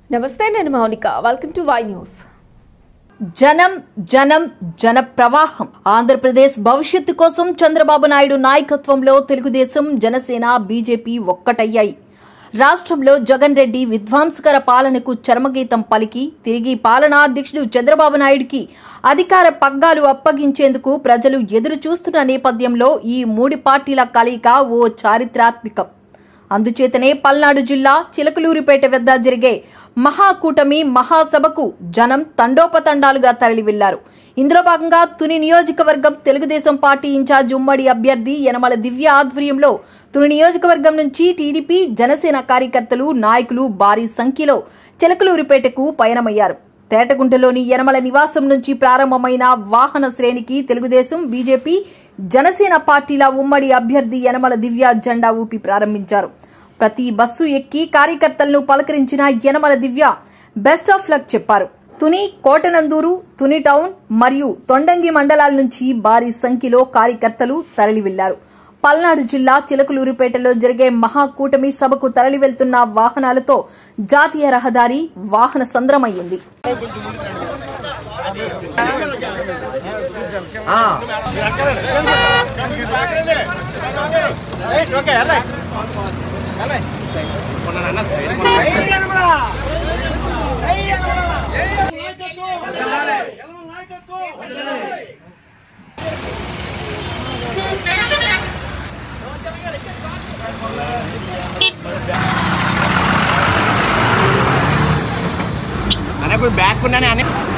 నమస్తే నేను Mounika welcome to Y news జనం జనం జన ప్రవాహం ఆంధ్రప్రదేశ్ భవిష్యత్తు కోసం చంద్రబాబు నాయుడు నాయకత్వంలో తెలుగుదేశం జనసేన బీజేపీ ఒక్కటయ్యాయి రాష్ట్రంలో జగన్ రెడ్డి విధ్వంసకర పాలనకు చర్మగీతం పలికి తిరిగి పాలనా అధ్యక్షుడు చంద్రబాబు నాయుడికి అధికార పగ్గాలు అప్పగించేందుకు ప్రజలు ఎదురు చూస్తున్న నేపథ్యంలో ఈ మూడి పార్టీల కలయిక ఓ చారిత్రాత్మకం అందుచేతనే పల్నాడు జిల్లా చిలకలూరిపేట వద్ద జరిగే మహాకూటమి మహాసభకు జనం తండోపతండాలుగా తరలి వెళ్లారు ఇందులో భాగంగా తుని నియోజకవర్గం తెలుగుదేశం పార్టీ ఇన్ఛార్జ్ ఉమ్మడి అభ్యర్థి యనమల దివ్య ఆధ్వర్యంలో తుని నియోజకవర్గం నుంచి టీడీపీ జనసేన కార్యకర్తలు నాయకులు భారీ సంఖ్యలో చిలకలూరిపేటకు పయనమయ్యారు తేటగుంటలోని యనమల నివాసం నుంచి ప్రారంభమైన వాహన శ్రేణికి తెలుగుదేశం బీజేపీ జనసేన పార్టీల ఉమ్మడి అభ్యర్థి యనమల దివ్య జెండా ఊపి ప్రారంభించారు ప్రతి బస్సు ఎక్కి కార్యకర్తలను పలకరించిన Yanamala Divya best of luck చెప్పారు తుని కోటనందూరు తుని టౌన్ మరియు తొండంగి మండలాల నుంచి భారీ సంఖ్యలో కార్యకర్తలు తరలి వెళ్లారు పల్నాడు జిల్లా చిలకలూరిపేటలో జరిగే మహాకూటమి సభకు తరలి వెళ్తున్న వాహనాలతో జాతీయ రహదారి వాహన సంద్రమయ్యింది अरे कोई बैग को ना आने